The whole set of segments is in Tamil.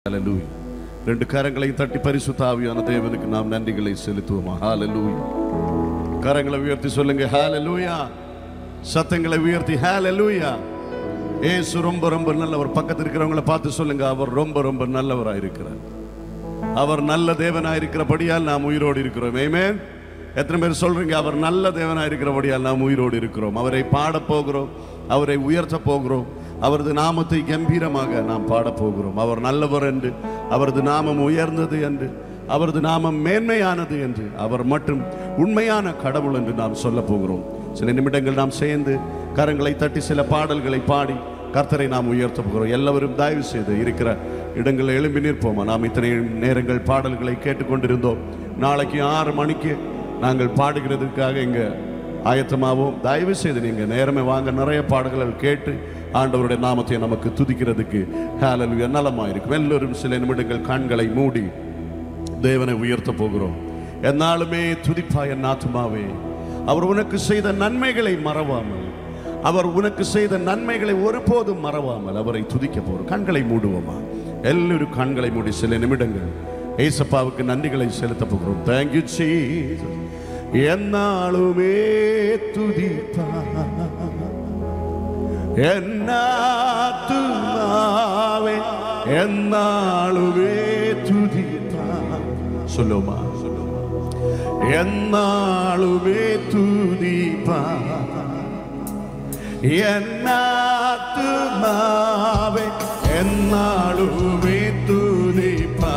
ஹalleluya ரெண்டு கரங்களையும் தட்டி பரிசுத்த ஆவியான தேவனுக்கு நாம் நன்றிகளை செலுத்துவோமா ஹalleluya கரங்களை உயர்த்தி சொல்லுங்க ஹalleluya சத்தங்களை உயர்த்தி ஹalleluya ஏசு ரொம்ப ரொம்ப நல்லவர் பக்கத்துல இருக்கிறவங்கள பார்த்து சொல்லுங்க அவர் ரொம்ப ரொம்ப நல்லவராக இருக்கிறார் அவர் நல்ல தேவனாக இருக்கிறபடியால் நாம் உயிரோடு இருக்கிறோம் ஆமென் எத்தனை பேர் சொல்றீங்க அவர் நல்ல தேவனாக இருக்கிறபடியால் நாம் உயிரோடு இருக்கிறோம் அவரை பாடப் போகிறோம் அவரை உயர்த்த போகிறோம் அவரது நாமத்தை கம்பீரமாக நாம் பாடப் போகிறோம் அவர் நல்லவர் என்று அவரது நாமம் உயர்ந்தது என்று அவரது நாமம் மேன்மையானது என்று அவர் மட்டும் உண்மையான கடவுள் என்று நாம் சொல்ல போகிறோம் சில நிமிடங்கள் நாம் சேர்ந்து கரங்களை தட்டி சில பாடல்களை பாடி கர்த்தரை நாம் உயர்த்த போகிறோம் எல்லாவரும் தயவு செய்து இருக்கிற இடங்களில் எழும்பி நிற்போமா நாம் இத்தனை நேரங்கள் பாடல்களை கேட்டுக்கொண்டிருந்தோம் நாளைக்கு ஆறு மணிக்கு நாங்கள் பாடுகிறதுக்காக இங்கே ஆயத்தமாவோம் தயவு செய்து நீங்கள் நேரமே வாங்க நிறைய பாடல்கள் கேட்டு ஆண்டவருடைய நாமத்தை நமக்கு துதிக்கிறதுக்கு ஹேலலுயா நலமாக இருக்கும் எல்லோரும் சில நிமிடங்கள் கண்களை மூடி தேவனை உயர்த்த போகிறோம் என்னாலுமே துதிப்பா என் ஆத்துமாவே அவர் உனக்கு செய்த நன்மைகளை மறவாமல் அவர் உனக்கு செய்த நன்மைகளை ஒருபோதும் மறவாமல் அவரை துதிக்க போகிறோம் கண்களை மூடுவோமா எல்லோரும் கண்களை மூடி சில நிமிடங்கள் ஏசப்பாவுக்கு நன்றிகளை செலுத்த போகிறோம் தேங்க்யூ சீசஸ் என்னாலுமே துதிப்பா എന്നാത്തുമാവേ എന്നാളുവേ തുതിപ്പാ சொல்லுமா சொல்லுமா എന്നാളുവേ തുതിപ്പാ എന്നാത്തുമാവേ എന്നാളുവേ തുതിപ്പാ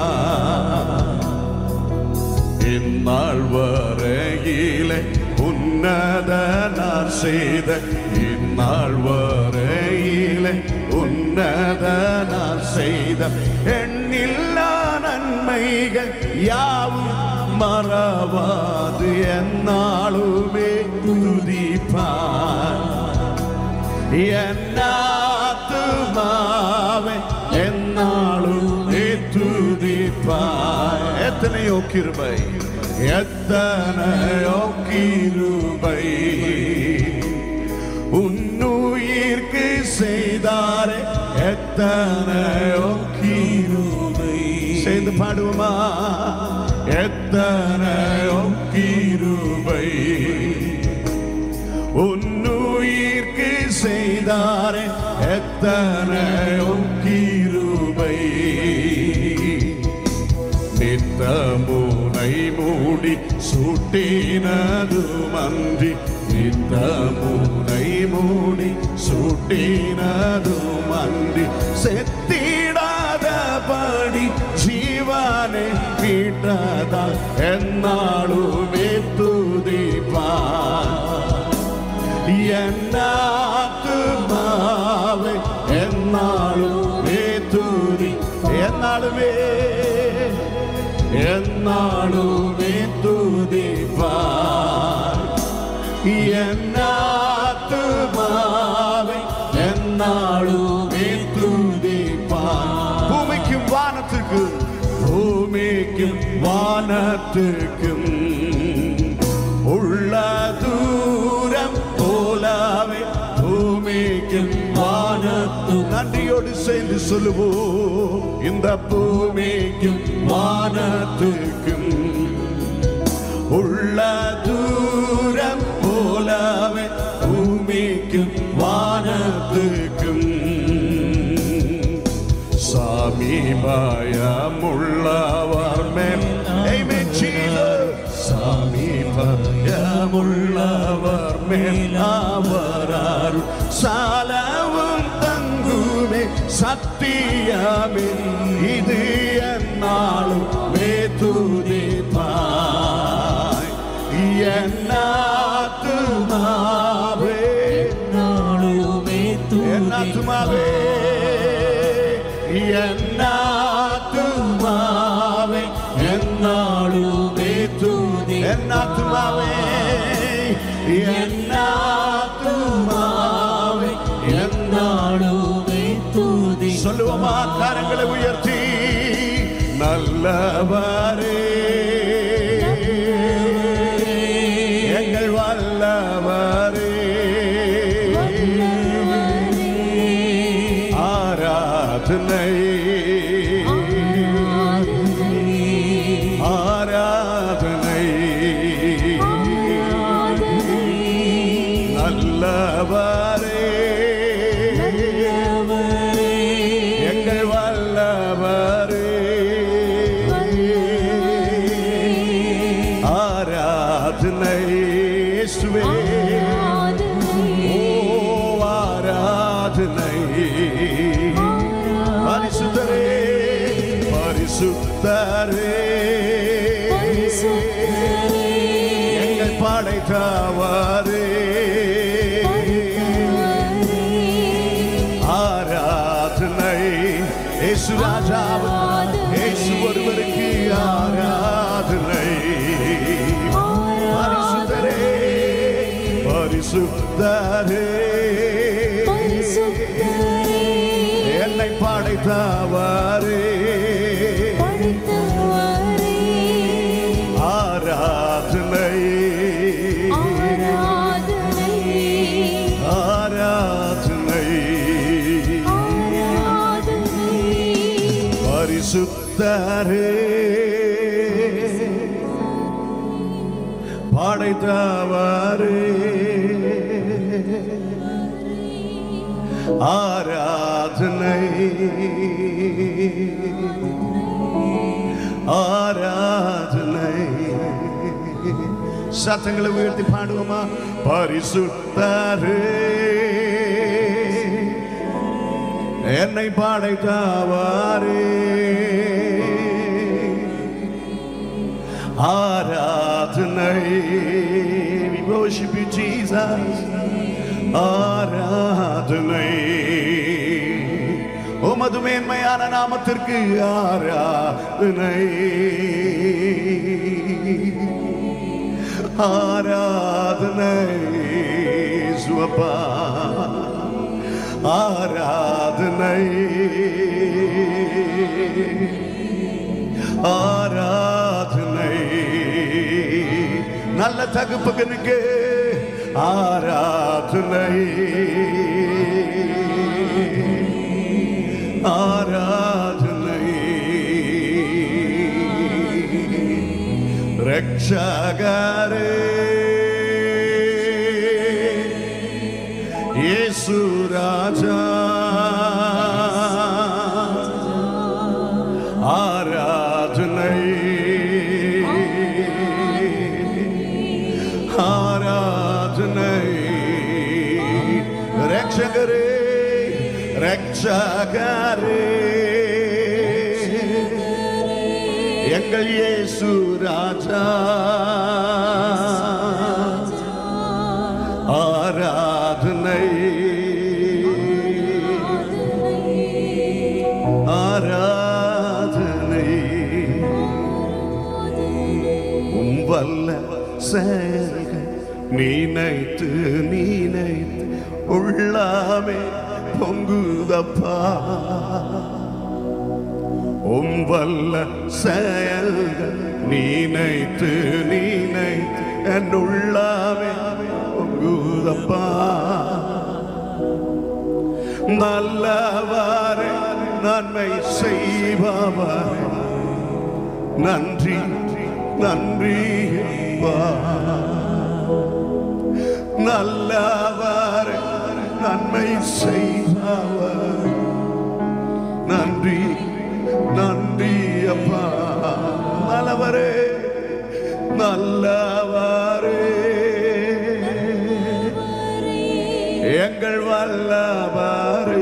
இந்நாள் வரையிலே உன்னதனார் செய்த இந்நாள் வரையிலே உன்னதனார் செய்த எண்ணில்லா நன்மைகள் யாவும் மறவாது என்னாலுமே துதிப்பான் എന്നാത്തുമാവേ എന്നാളും തുതിപ്പാய் எத்தனையோ கிருபை எத்தனையோ கிருபை உன்னுயிர்க்கு செய்தாரே எத்தனையோ கிருபை சேர்ந்து பாடுவோமா எத்தனையோ கிருபை உன்னுயிர்க்கு செய்தாரே எத்தனையோ கிருபை நித்தமுனை மூடி சுட்டினதுமன்றி நித்தமுனை மூடி சுட்டினதுமன்றி செத்திடாதபடி ஜீவனை மீட்டதா என்னாலுமே துதிப்பான் എന്നാത്തുമാവേ എന്നാളുമേ തുതി എന്നാളുമേ എന്നാളുമേ തുതിപ്പാൻ എന്നാത്തുമാവേ എന്നാളുമേ തുതിപ്പാൻ ഭൂമിക്കും വാനത്തിക്കും ഭൂമിക്കും വാനത്തിക്കും உள்ள தூரம் போலாவே பூமிக்கும் வானத்து நன்றியோடு சேர்ந்து சொல்லுவோம் இந்த பூமிக்கும் வானத்துக்கும் உள்ள தூரம் போலாவே பூமிக்கும் வானத்துக்கும் സമീപയമുള്ളവർ മേൽ Amen, Jesus. സമീപയമുള്ളവർ മേൽ അവരാർ സാലവും തങ്കുമേ സത്യമേ ഇത് എന്നാളും വേതുതിപ്പാய் എന്നാത്തുമാവേ എന്നാത്തുമാവേ എന്നാത്തുമാവേ എന്നാളുമേ തുതി എന്നാത്തുമാവേ എന്നാത്തുമാവേ சொல்லுவோமா கரங்களை உயர்த்தி நல்லவரே எங்கள் வல்லவரே ஆராதனை ஆராதனை இயேசுவே ஓ ஆராதனை பரிசுத்தரே பரிசுத்தரே எங்கள் படைத்தவரே ஆராதனை இயேசு ராஜாவுக்கு இயேசு ஒருவருக்கு ஆராதனை பரிசுத்தரே பரிசுத்தரே என்னை படைத்தவரே ஆராதனை ஆராதனை பரிசுத்தரே படைத்தவரே ஆராதனை ஆராதனை சத்தங்களை உயர்த்தி பாடுவோமா பரிசுத்தரே என்னை படைத்தவாரே ஆராதனை We worship you, Jesus. ஆராதனை உமது மேன்மையான நாமத்திற்கு ஆராதனை ஆராதனை சுவப்பா ஆராதனை ஆராதனை நல்ல தகுப்பகனுக்கு ஆராதனை ஆராதனை ரட்சகரே இயேசு ராஜா ஆராதனை ஆராதனை ரட்சகரே ரட்சகரே எங்கள் இயேசு ராஜா ஆராதனை ஆராதனை உம் வல்ல செயல்கள் நினைத்து நினைத்து உள்ளாமே பொங்குதப்பா உம் வல்ல செயல்கள் நினைத்து நினைத்து என் உள்ளாமே பொங்குதப்பா நல்லவாரே நன்மை செய்பவரே நன்றி நன்றி அப்பா. நல்லவர் நன்மை செய்பவர் நன்றி நன்றி அப்பா நல்லவரே நல்லவரே எங்கள் வல்லவரே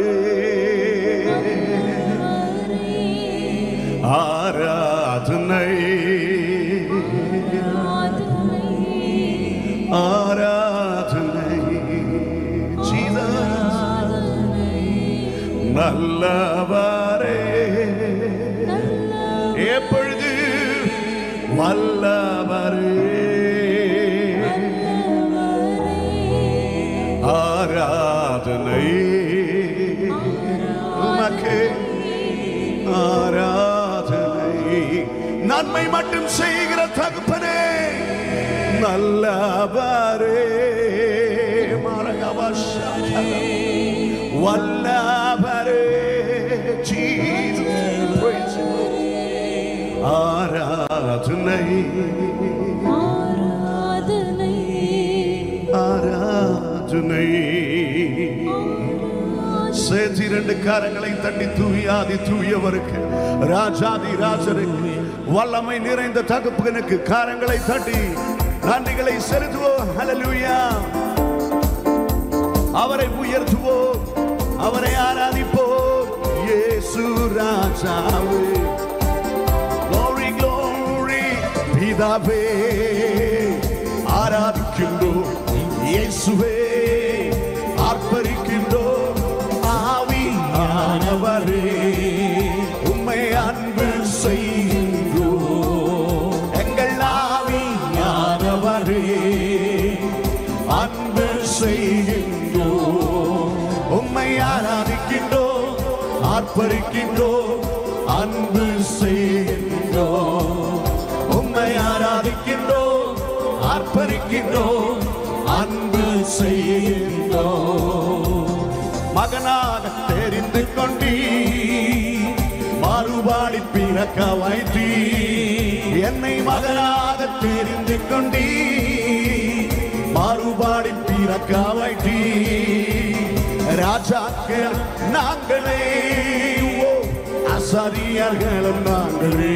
ஆராதனை ஆராதனை Jesus. நல்லவரே எப்பொழுது வல்லவரே ஆராதனை உமக்கு ஆராதனை நன்மை மட்டும் செய்கிற தகுப்பனே நல்லவரே மரகவசம் வல்லவரே Jesus praise you. ஆராதனை ஆராதனை சேர்த்து இரண்டு கரங்களை தட்டி தூயாதி தூயவருக்கு ராஜாதி ராஜருக்கு வல்லமை நிறைந்த தகப்பனுக்கு கரங்களை தட்டி நன்றிகளை செலுத்துவோம் ஹalleluya அவரை உயர்த்துவோம் அவரை ஆராதிப்போம் இயேசு ராஜாவே glory glory பிதாவே ஆராதிக்கின்றோம் இயேசுவே ஆர்ப்பரிக்கின்றோம் ஆவியானவரே உம்மை அன்பு செய்கின்றோம் எங்கள் ஆவியானவரே அன்பு செய்கின்றோம் உம்மை ஆராதிக்கின்றோம் ஆர்ப்பரிக்கின்றோம் அன்பு செய்கின்றோம் உம்மை ஆராதிக்கின்றோம் ஆர்ப்பரிக்கின்றோம் அன்பு செய்கின்றோம் மகனாக தெரிந்து கொண்டீ மாறுபாடி பிறக்க வைத்தீ என்னை மகனாக தெரிந்து கொண்டீ மாறுபாடி பிறக்க வைத்தீ ராஜாக்கள் நாங்களே ஓ அசரியர்களும் நாங்களே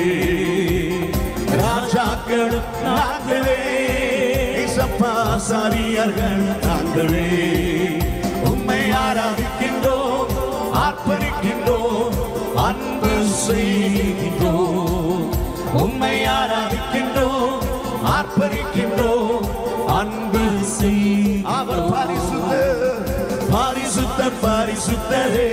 ராஜாக்களும் நாங்களே இசப்பா சரியர்கள் நாங்களே உம்மை ஆராதிக்கின்றோம் ஆர்ப்பரிக்கின்றோம் அன்பு செய்கின்றோம் உம்மை ஆராதிக்கின்றோம் ஆர்ப்பரிக்கின்றோம் அன்பு செய் அவர் பரிசுத்த பரிசுத்த பரிசுத்தரே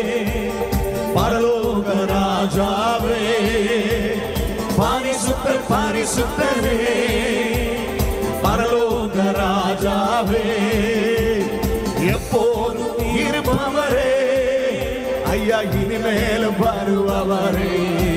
பரலோக ராஜாவே பரிசுத்த பரிசுத்தரே பரலோக ராஜாவே எப்போதும் இருப்பவரே ஐயா இனிமேலும் வருபவரே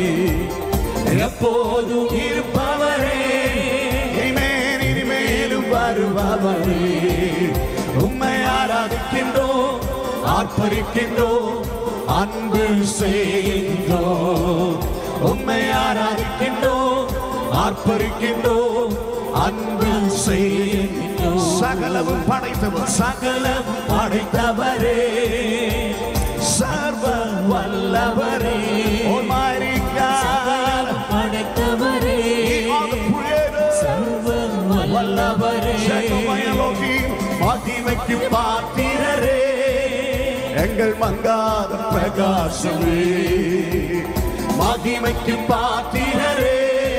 எப்போதும் இருப்பவரே இனிமேல் இனிமேலும் வருபவரே உம்மை ஆராதிக்கின்றோம் ஆர்ப்பரிக்கின்றோம் அன்பு செய்கின்றோம் உம்மை ஆராதிக்கின்றோம் ஆர்ப்பரிக்கின்றோம் அன்பு செய்கின்றோம் சகலவும் படைத்தவர் சகலவும் படைத்தவரே சர்வ வல்லவரே Almighty God, படைத்தவரே all the creator, சர்வ வல்லவரே Shekinah Elohim, மகிமைக்கு பாத்திரரே எங்கள் மங்காத பிரகாசமே மகிமைக்கு பாத்திரரே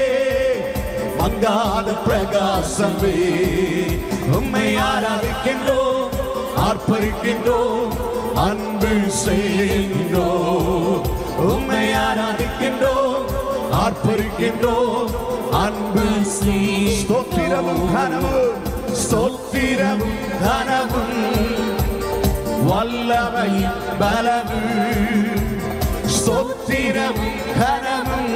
மங்காத பிரகாசமே உம்மை ஆராதிக்கின்றோம் ஆர்ப்பரிக்கின்றோம் அன்பு செய்கின்றோம் உம்மை ஆராதிக்கின்றோம் ஆர்ப்பரிக்கின்றோம் அன்பு செய் ஸ்தோத்திரமும் கனவும் ஸ்தோத்திரமும் கனவும் வல்லமையும் பலமும் ஸ்தோத்திரமும் கனவும்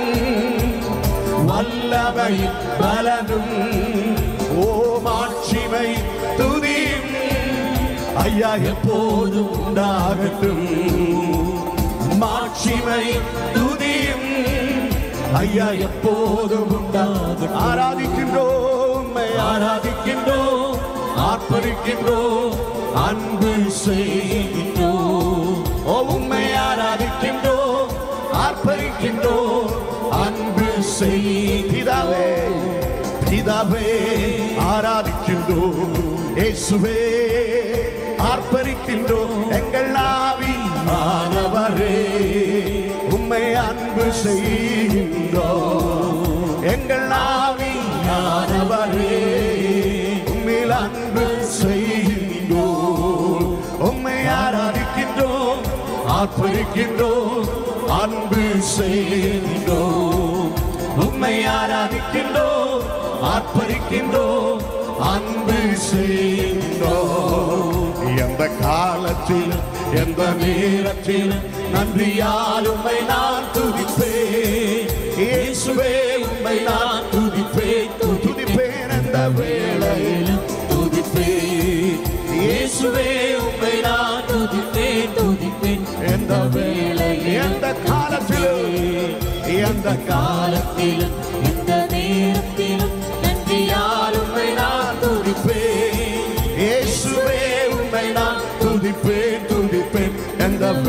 வல்லமையும் பலனும் ஓமாட்சிமை துதியும் ஐயா எப்போதும் உண்டாகட்டும் மாட்சிமை துதியும் ஐயா எப்போதும் உண்டாகட்டும் ஆராதிக்கின்றோம் உம்மை ஆராதிக்கின்றோம் ஆர்ப்பரிக்கின்றோம் அன்பு செய்கின்றோம் ஓ உம்மை ஆராதிக்கின்றோம் ஆர்ப்பரிக்கின்றோம் அன்பு செய்தாவே பிதாவே ஆராதிக்கின்றோம் இயேசுவே ஆர்ப்பரிக்கின்றோம் எங்கள் ஆவி ஆனவரே உம்மை அன்பு செய்கின்றோம் எங்கள் ஆவி ஆனவரே உம்மில் அன்பு செய்கின்றோம் உம்மை ஆராதிக்கின்றோம் ஆர்ப்பரிக்கின்றோம் அன்பு செய்கின்றோம் உம்மை ஆராதிக்கின்றோம் ஆர்ப்பரிக்கின்றோம் அன்பு செய்கின்றோம் எந்த காலத்திலும் எந்த நேரத்திலும் நன்றியால் உம்மை நான் துதிப்பேன் இயேசுவே உம்மை நான் துதிப்பேன் துதிப்பேன் எந்த வேளையிலும் துதிப்பேன் இயேசுவே உம்மை நான் துதிப்பேன் துதிப்பேன் எந்த வேளையில் எந்த காலத்திலும் எந்த காலத்தில் காலத்திலும் இந்த நேரத்திலும் நன்றியால் உம்மை நான் துதிப்பேன் இயேசுவே உம்மை நான் துதிப்பேன் துதிப்பேன் எந்த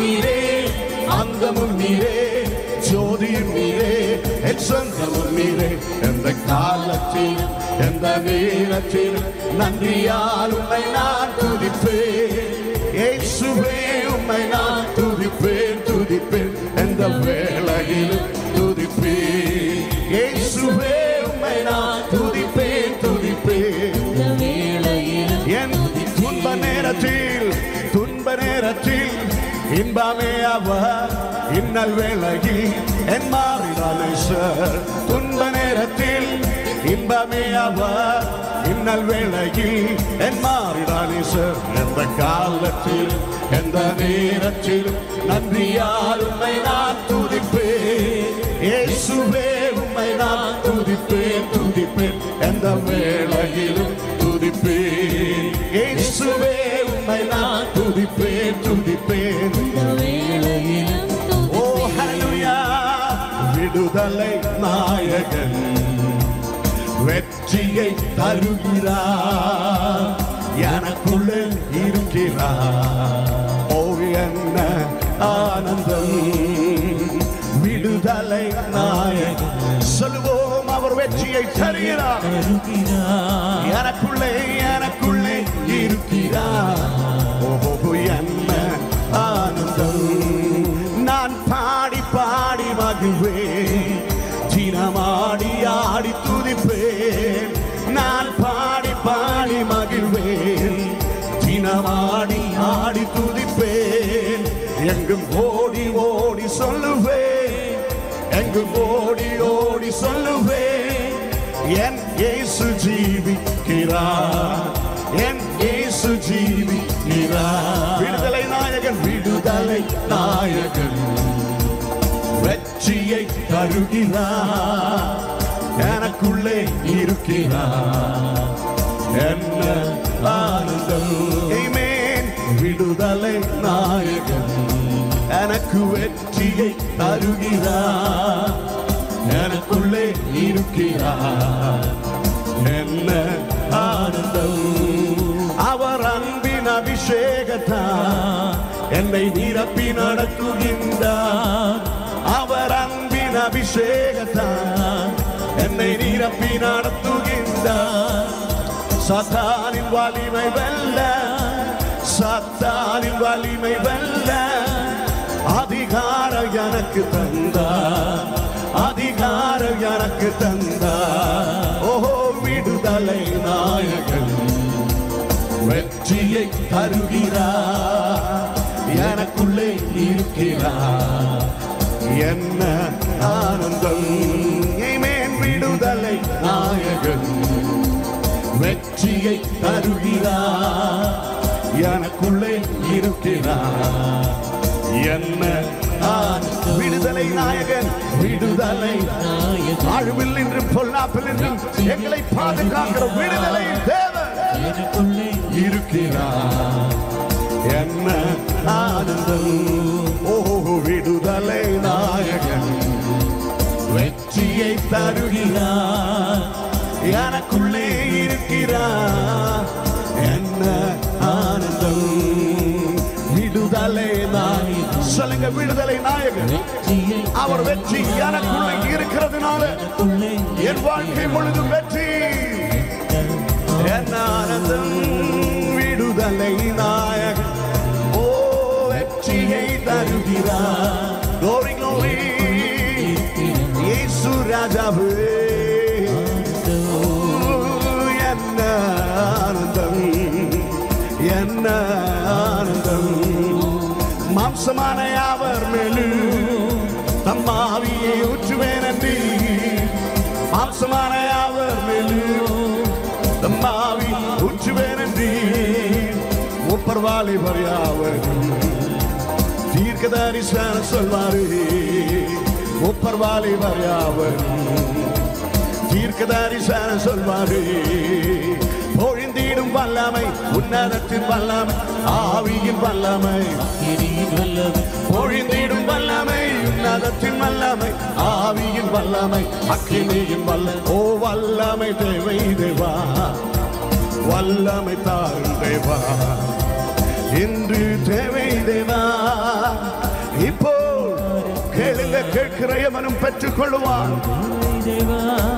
நீரே அந்தமும் நீரே ஜோதியும் நீரே என் சொந்தமும் நீரே எந்த காலத்திலும் எந்த நேரத்திலும் நன்றியால் உம்மை நான் துதிப்பேன் இயேசுவே உம்மை நான் துதிப்பேன் துதிப்பேன் எந்த வேளையிலும் துதிப்பேன் இயேசுவே உம்மை நான் துதிப்பேன் துதிப்பேன் இந்த வேளையிலும் என் துன்ப நேரத்தில் துன்ப நேரத்தில் இன்பமே அவர் இன்னல் வேளையில் என் மாறினாலே சார் துன்ப நேரத்தில் இன்பமே அவர் இன்னல் வேளையில் என் மாறினாலே சார் எந்த காலத்தில் எந்த நேரத்தில் நன்றியால் உண்மை நான் துதிப்பேன் இயேசுவே உம்மை நான் துதிப்பேன் துதிப்பேன் எந்த வேளையிலும் துதிப்பேன் இயேசுவே உம்மை நான் துதிப்பேன் துதிப்பேன் இந்த வேளையிலும் ஓ ஹalleluya விடுதலை நாயகன் வெற்றியை தருகிறார் எனக்குள்ளே இருக்கிறார் ஓ என்ன ஆனந்தம் விடுதலை நாயகன் சொல்லுவோம் அவர் வெற்றியை தருகிறார் தருகிறார் எனக்குள்ளே எனக்குள்ளே இருக்கிறார் ஓஹோ என்ன ஆனந்தம் நான் பாடி பாடி மகிழ்வேன் தினமாடி ஆடி துதிப்பேன் நான் பாடி பாடி மகிழ்வேன் தினமாடி ஆடி துதிப்பேன் எங்கும் ஓடி ஓடி சொல்லுவேன் எங்கும் ஓடி ஓடி சொல்லுவேன் என் இயேசு ஜீவிக்கிறார் என் இயேசு ஜீவிக்கிறார் விடுதலை நாயகன் விடுதலை நாயகன் வெற்றியை தருகிறார் எனக்குள்ளே இருக்கிறார் என்ன ஆனந்தம் Amen. விடுதலை நாயகன் எனக்கு வெற்றியை தருகிறார் எனக்குள்ளே இருக்கிறார் என்ன ஆனந்தம் அவர் அன்பின் அபிஷேகத்தான் என்னை நிரப்பி நடத்துகின்றார் அவர் அன்பின் அபிஷேகத்தான் என்னை நிரப்பி நடத்துகின்றார் சத்தானின் வலிமை வெல்ல சத்தானின் வலிமை வெல்ல அதிகாரம் எனக்கு தந்தார் அதிகாரம் எனக்கு தந்தார் ஓஹோ விடுதலை நாயகன் வெற்றியை தருகிறார் எனக்குள்ளே இருக்கிறார் என்ன ஆனந்தம் ஏமேன் விடுதலை நாயகன் வெற்றியை தருகிறார் எனக்குள்ளே இருக்கிறார் என்ன ஆனந்தம். விடுதலை நாயகன் விடுதலை நாயகன் வாழ்வில் நின்றும் பொல்லாப்பில் நின்றும் எங்களை பாதுகாக்கிற விடுதலை தேவன் எனக்குள்ளே இருக்கிறார் என்ன ஆனந்தம் ஓ விடுதலை நாயகன் வெற்றியை தருகிறார் எனக்குள்ளே இருக்கிறார் என்ன ஆனந்தம் விடுதலை நாயகன் சொல்லுங்க விடுதலை நாயகன் வெற்றியை அவர் வெற்றி எனக்குள்ளே இருக்கிறதுனால எனக்குள்ளே என் வாழ்க்கை முழுதும் வெற்றி என் ஆனந்தம் விடுதலை நாயகன் ஓ வெற்றியை தருகிறார் Glory, glory. இயேசு ராஜாவே ஓ, என்ன ஆனந்தம் என்ன ஆனந்தம் மாம்சமான யாவர் மேலும் தம்மாவியை ஊற்றுவேன் என்று மாம்சமான யாவர் மேலும் தம்மாவி ஊற்றுவேன் என்று முப்பர்வாலி பரியாவர் தீர்க்க தரிசனம் சொல்வாரு முப்பர்வாலி பரியாவர் தீர்க்க தரிசனம் சொல்வாரு பொழிந்திடும் வல்லமை உன்னதத்தின் வல்லமை ஆவியின் வல்லமை கிரியின் வல்லமை பொழிந்திடும் வல்லமை உன்னதத்தின் வல்லமை ஆவியின் வல்லமை அக்கினியின் வல்ல ஓ வல்லமை தேவை தேவா வல்லமை தாரும் தேவா இன்று தேவை தேவா கேட்கிற எவனும் பெற்றுக் கொள்ளுவான் தேவா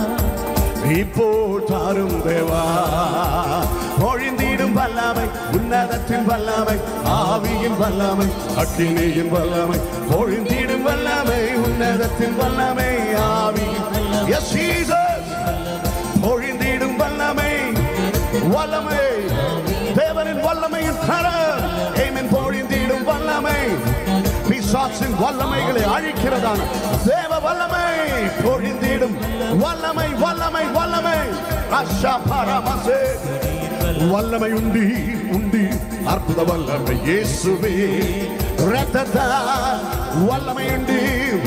இப்போ தாரும் தேவா பொழிந்திடும் வல்லமை உன்னதத்தின் வல்லமை ஆவியின் வல்லமை அக்கினியின் வல்லமை பொழிந்திடும் வல்லமை உன்னதத்தின் வல்லமை ஆவியின் Yes, Jesus. பொழிந்திடும் வல்லமை வல்லமை தேவனின் வல்லமையின் கரம் ஏமின் பொழிந்திடும் வல்லமை பிசாசின் வல்லமைகளை அழிக்கிறதான தேவ வல்லமை பொழிந்திடும் வல்லமை வல்லமை வல்லமை அஷா பரமசே வல்லமை உண்டி உண்டி அற்புத வல்லமை இயேசுவே ரத்தத்தா வல்லமை உண்டு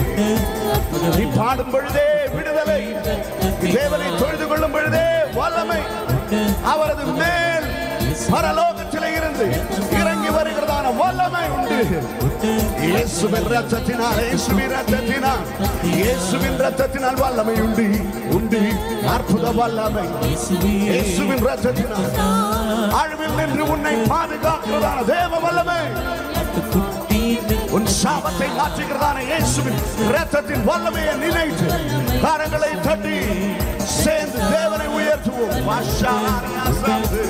நீ பாடும் பொழுதே விடுதலை தேவனை தொழுது கொள்ளும் பொழுதே வல்லமை அவரது மேல் பரலோகத்திலே இருந்து இறங்கி வருகிறதான வல்லமை உண்டு இயேசுவின் ரத்தத்தினால் இயேசுவின் ரத்தத்தினால் இயேசுவின் ரத்தத்தினால் வல்லமை உண்டு உண்டு அற்புத வல்லமை இயேசுவின் ரத்தத்தினால் அழிவில் நின்று உன்னை பாதுகாக்கிறதான தேவ வல்லமை குட்டி உன் சாபத்தை மாற்றுகிறதான இயேசுவின் இரத்தத்தின் வல்லமையை நினைத்து கரங்களை தட்டி சேர்ந்து தேவனை உயர்த்துவோம் வாஷாரியாசாந்து.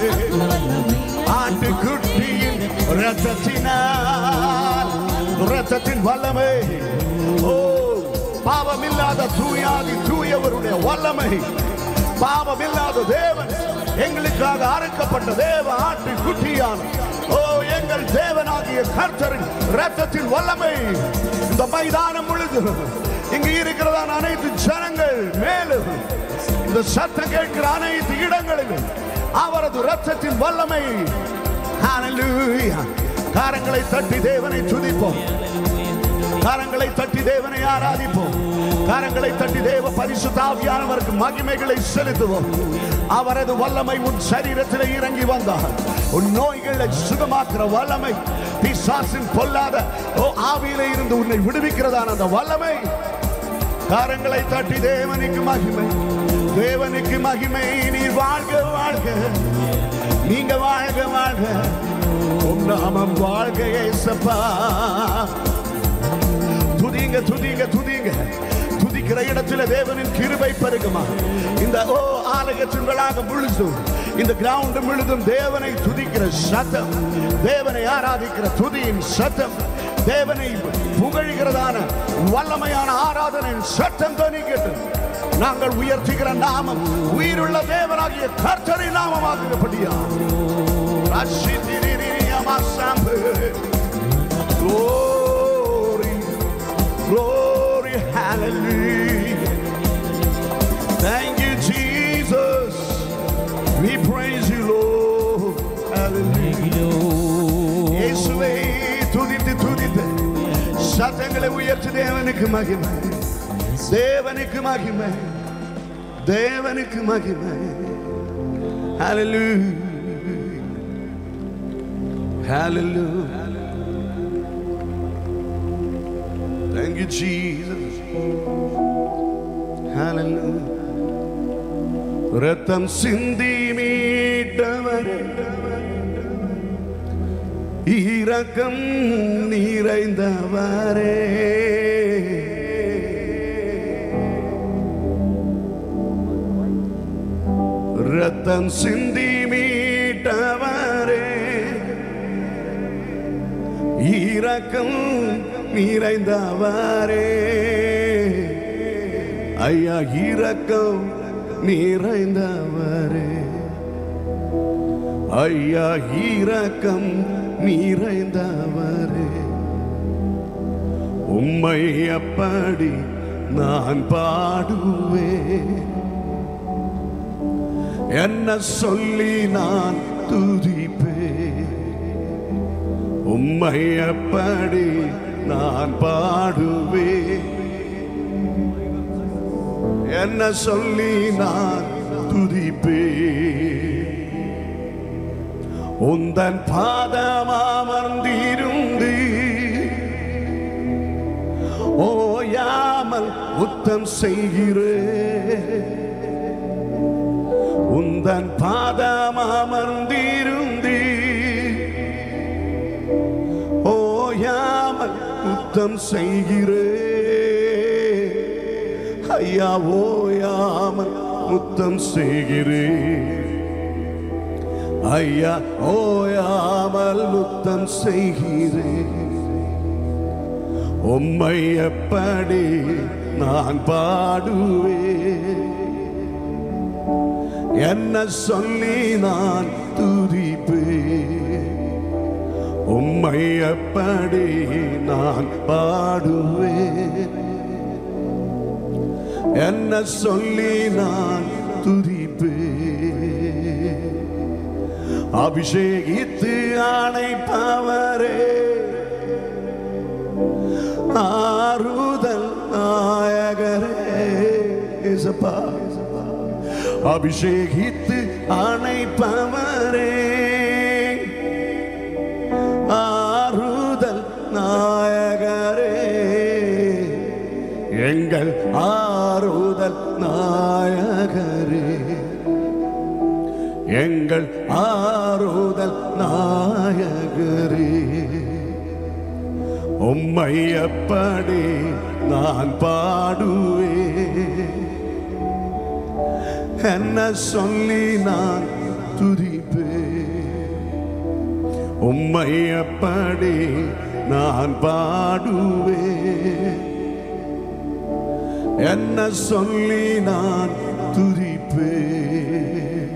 ஆண்டு குட்டியின் இரத்தத்தினால் இரத்தத்தின் வல்லமை ஓ பாவமில்லாத தூயாதி தூயவருடைய வல்லமை பாவமில்லாத தேவன் எங்களுக்காக அறுக்கப்பட்ட தேவ ஆட்டு குட்டியான் ஓ எங்கள் தேவனாகிய கர்த்தரின் இரத்தத்தின் வல்லமை இந்த மைதானம் முழுது இங்கு இருக்கிறதான அனைத்து ஜனங்கள் மேலும் இந்த சத்தம் கேட்கிற அனைத்து இடங்களிலும் அவரது இரத்தத்தின் வல்லமை Hallelujah. காரங்களை தட்டி தேவனை துதிப்போம் கரங்களை தட்டி தேவனை ஆராதிப்போம் கரங்களை தட்டி தேவ பரிசுத்தாவியானவருக்கு மகிமைகளை செலுத்துவோம் அவரது வல்லமை உன் சரீரத்தில் இறங்கி வந்தார் உன் நோய்களை சுகமாக்குற வல்லமை பிசாசின் பொல்லாத ஓ ஆவியில இருந்து உன்னை விடுவிக்கிறதான அந்த வல்லமை கரங்களை தட்டி தேவனுக்கு மகிமை தேவனுக்கு மகிமை நீ வாழ்க வாழ்க நீங்க வாழ்க வாழ்க உம் நாமம் வாழ்க ஏசப்பா துதிங்க துதிங்க துதிங்க துதிக்கிற இடத்துல தேவனின் கிருபை பெருகுமா இந்த ஓ ஆலயத்தின்களாக முழுதும் இந்த கிரவுண்ட் முழுதும் தேவனை துதிக்கிற சத்தம் தேவனை ஆராதிக்கிற துதியின் சத்தம் தேவனை புகழ்கிறதான வல்லமையான ஆராதனையின் சத்தம் தொனிக்கட்டும் நாங்கள் உயர்த்துகிற நாமம் உயிருள்ள தேவனாகிய கர்த்தரை நாமமாக்குகிறபடியா Glory, glory, hallelujah. Thank you, Jesus. We praise you, Lord. Hallelujah. இயேசுவை துதித்து துதித்து சத்தங்களை உயர்த்தி தேவனுக்கு மகிமை தேவனுக்கு மகிமை தேவனுக்கு மகிமை Hallelujah. Hallelujah. Thank you, Jesus. Hallelujah. ரத்தம் சிந்தி மீட்டவர் இரக்கம் நிறைந்தவரே ரத்தம் சிந்தி மீட்டவரே இரக்கம் நிறைந்தவரே ஐயா இரக்கம் நிறைந்தவரே ஐயா இரக்கம் நிறைந்தவரே உம்மை அப்படி நான் பாடுவேன் என்ன சொல்லி நான் துதிப்பேன் உம்மை அப்படி நான் பாடுவேன் என்ன சொல்லி நான் துதிப்பேன் உந்தன் பாதமாமர்ந்திருந்து ஓயாமல் உத்தம் செய்கிறேன் உந்தன் பாதமாமர்ந்திருந்து ஓயாமல் உத்தம் செய்கிறேன் ஐயா ஓயாமல் முத்தம் செய்கிறேன் ஐயா ஓயாமல் முத்தம் செய்கிறேன் உம்மை எப்படி நான் பாடுவேன் என்ன சொல்லி நான் துதிப்பேன் உம்மை எப்படி நான் பாடுவேன் என்ன சொல்லி நான் துதிப்பேன் அபிஷேகித்து அணைப்பவரே ஆறுதல் நாயகரே இசப்பா அபிஷேகித்து அணைப்பவரே ஆறுதல் நாயகரே எங்கள் ஆறுதல் நாயகரே எங்கள் ஆறுதல் நாயகரே உம்மை எப்படி நான் பாடுவேன் என்ன சொல்லி நான் துதிப்பேன் உம்மை எப்படி நான் பாடுவேன் என்ன சொல்லி நான் துதிப்பேன்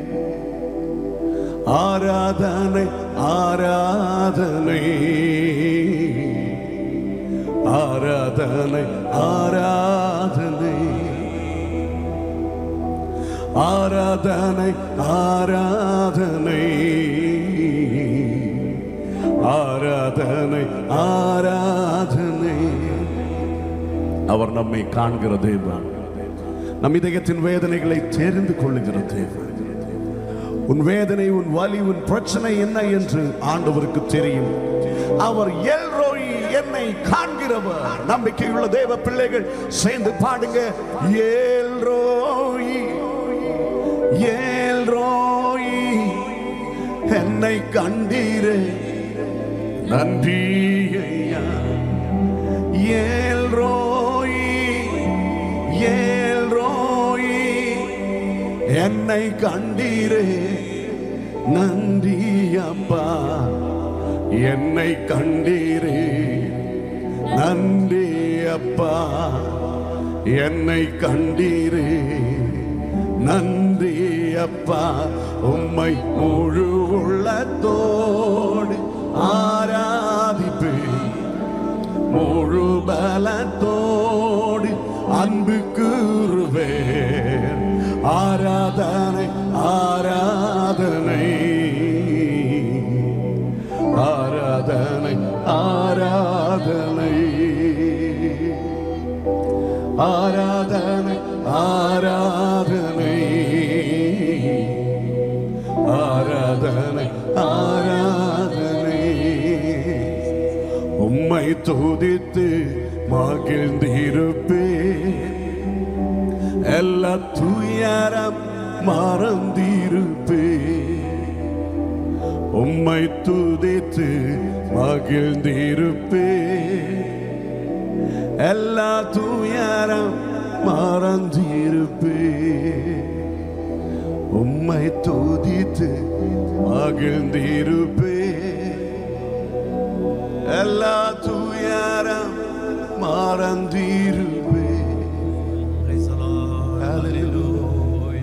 ஆராதனை ஆராதனை ஆராதனை ஆராதனை ஆராதனை ஆராதனை ஆராதனை ஆராதனை அவர் நம்மை காண்கிற தேவன் நம் இதயத்தின் வேதனைகளை தெரிந்து கொள்ளுகிற தேவன் உன் வேதனை உன் வலி உன் பிரச்சனை என்ன என்று ஆண்டவருக்கு தெரியும் அவர் எல்ரோய் என்னை காண்கிறவர் நம்பிக்கையுள்ள தேவ பிள்ளைகள் சேர்ந்து பாடுங்க ஏல்ரோய் ஏல்ரோய் என்னை கண்டீரே நன்றி ஐயா ஏல்ரோய் ஏல்ரோய் என்னை கண்டீரே நன்றி அப்பா என்னை கண்டீரே நன்றி அப்பா என்னை கண்டீரே நன்றி அப்பா உம்மை முழு உள்ளத்தோடு ஆராதிப்பேன் முழு பலத்தோடு அன்பு கூறுவேன் ஆராதனை ஆராதனை ஆராதனை ஆராதனை ஆராதனை ஆராதனை ஆராதனை ஆராதனை உம்மை துதித்து மகிழ்ந்திருப்பேன் எல்லா துயரம் மறந்திருப்பேன் உம்மை துதித்து மகிழ்ந்திருப்பேன் எல்லா துயரம் மறந்திருப்பேன் உம்மை துதித்து மகிழ்ந்திருப்பேன் எல்லா துயரம் மறந்திருப்பேன்